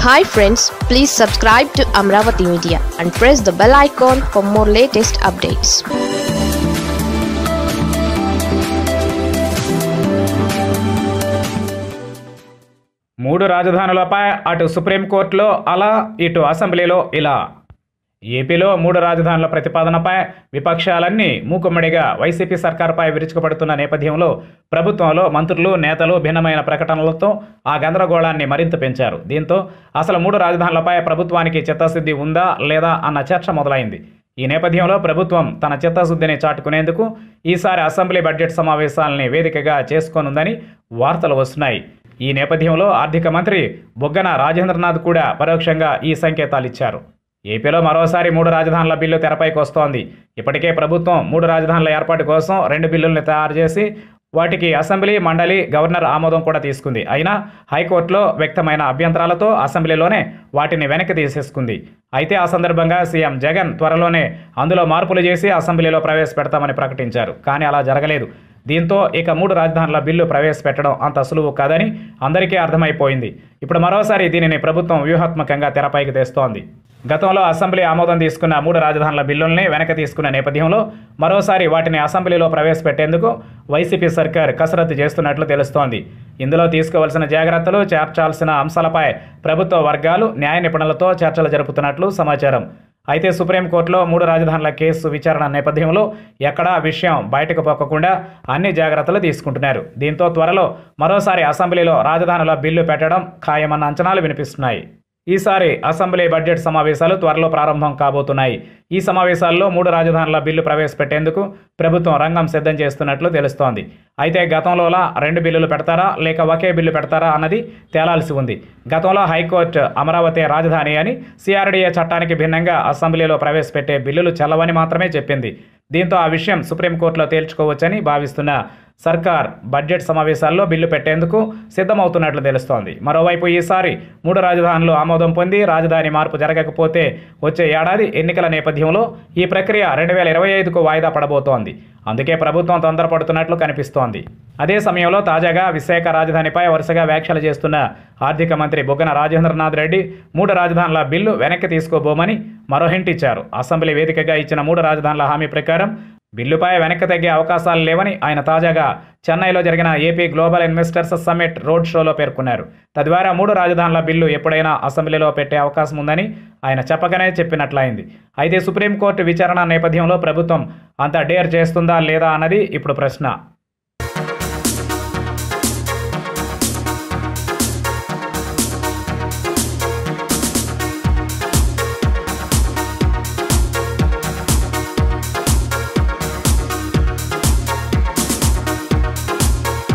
hi friends please subscribe to Amaravati media and press the bell icon for more latest updates మూడు రాజధానులపై అటు సుప్రీంకోర్టులో అలా ఇటు అసెంబ్లీలో ఇలా ఏపీలో మూడు రాజధానుల ప్రతిపాదనపై విపక్షాలన్నీ మూకుమ్మడిగా వైసీపీ సర్కార్పై విరుచుకుపడుతున్న నేపథ్యంలో ప్రభుత్వంలో మంత్రులు నేతలు భిన్నమైన ప్రకటనలతో ఆ గందరగోళాన్ని మరింత పెంచారు దీంతో అసలు మూడు రాజధానులపై ప్రభుత్వానికి చిత్తశుద్ధి ఉందా లేదా అన్న చర్చ మొదలైంది ఈ నేపథ్యంలో ప్రభుత్వం తన చిత్తశుద్ధిని చాటుకునేందుకు ఈసారి అసెంబ్లీ బడ్జెట్ సమావేశాలని వేదికగా చేసుకోనుందని వార్తలు వస్తున్నాయి ఈ నేపథ్యంలో ఆర్థిక మంత్రి బొగ్గన రాజేంద్రనాథ్ కూడా పరోక్షంగా ఈ సంకేతాలు ఇచ్చారు ఏపీలో మరోసారి మూడు రాజధానుల బిల్లు తెరపైకి వస్తోంది ఇప్పటికే ప్రభుత్వం మూడు రాజధానుల ఏర్పాటు కోసం రెండు బిల్లుల్ని తయారు చేసి వాటికి అసెంబ్లీ మండలి గవర్నర్ ఆమోదం కూడా తీసుకుంది అయినా హైకోర్టులో వ్యక్తమైన అభ్యంతరాలతో అసెంబ్లీలోనే వాటిని వెనక్కి తీసేసుకుంది అయితే ఆ సందర్భంగా సీఎం జగన్ త్వరలోనే అందులో మార్పులు చేసి అసెంబ్లీలో ప్రవేశపెడతామని ప్రకటించారు కానీ అలా జరగలేదు దీంతో ఇక మూడు రాజధానుల బిల్లు ప్రవేశపెట్టడం అంత సులువు కాదని అందరికీ అర్థమైపోయింది ఇప్పుడు మరోసారి దీనిని ప్రభుత్వం వ్యూహాత్మకంగా తెరపైకి తెస్తోంది గతంలో అసెంబ్లీ ఆమోదం తీసుకున్న మూడు రాజధానుల బిల్లుల్ని వెనక్కి తీసుకున్న నేపథ్యంలో మరోసారి వాటిని అసెంబ్లీలో ప్రవేశపెట్టేందుకు వైసీపీ సర్కార్ కసరత్తు చేస్తున్నట్లు తెలుస్తోంది ఇందులో తీసుకోవాల్సిన జాగ్రత్తలు చేర్చాల్సిన అంశాలపై ప్రభుత్వ వర్గాలు న్యాయ నిపుణులతో చర్చలు జరుపుతున్నట్లు సమాచారం అయితే సుప్రీంకోర్టులో మూడు రాజధానుల కేసు విచారణ నేపథ్యంలో ఎక్కడా విషయం బయటకు పోకకుండా అన్ని జాగ్రత్తలు తీసుకుంటున్నారు దీంతో త్వరలో మరోసారి అసెంబ్లీలో రాజధానుల బిల్లు పెట్టడం ఖాయమన్న అంచనాలు వినిపిస్తున్నాయి ఈసారి అసెంబ్లీ బడ్జెట్ సమావేశాలు త్వరలో ప్రారంభం కాబోతున్నాయి ఈ సమావేశాల్లో మూడు రాజధానుల బిల్లు ప్రవేశపెట్టేందుకు ప్రభుత్వం రంగం సిద్ధం చేస్తున్నట్లు తెలుస్తోంది అయితే గతంలోలా రెండు బిల్లులు పెడతారా లేక ఒకే బిల్లు పెడతారా అన్నది తేలాల్సి ఉంది గతంలో హైకోర్టు అమరావతి రాజధాని అని సిఆర్డీఏ చట్టానికి భిన్నంగా అసెంబ్లీలో ప్రవేశపెట్టే బిల్లులు చల్లవని మాత్రమే చెప్పింది దీంతో ఆ విషయం సుప్రీంకోర్టులో తేల్చుకోవచ్చని భావిస్తున్న సర్కార్ బడ్జెట్ సమావేశాల్లో బిల్లు పెట్టేందుకు సిద్ధమవుతున్నట్లు తెలుస్తోంది మరోవైపు ఈసారి మూడు రాజధానులు ఆమోదం పొంది రాజధాని మార్పు జరగకపోతే వచ్చే ఏడాది ఎన్నికల నేపథ్యంలో ఈ ప్రక్రియ రెండు వేల ఇరవై ఐదుకు వాయిదా పడబోతోంది అందుకే ప్రభుత్వం తొందరపడుతున్నట్లు కనిపిస్తోంది అదే సమయంలో తాజాగా విశాఖ రాజధానిపై వరుసగా వ్యాఖ్యలు చేస్తున్న ఆర్థిక మంత్రి బుగ్గన రాజేంద్రనాథ్ రెడ్డి మూడు రాజధానుల బిల్లు వెనక్కి తీసుకోబోమని మరో హింట్ ఇచ్చారు అసెంబ్లీ వేదికగా ఇచ్చిన మూడు రాజధానుల హామీ ప్రకారం బిల్లుపై వెనక్కి తగ్గే అవకాశాలు లేవని ఆయన తాజాగా చెన్నైలో జరిగిన AP global investors summit road షోలో పేర్కొన్నారు తద్వారా మూడు రాజధానుల బిల్లు ఎప్పుడైనా అసెంబ్లీలో పెట్టే అవకాశం ఉందని ఆయన చెప్పకనే చెప్పినట్లయింది అయితే సుప్రీంకోర్టు విచారణ నేపథ్యంలో ప్రభుత్వం అంత డేర్ చేస్తుందా లేదా అన్నది ఇప్పుడు ప్రశ్న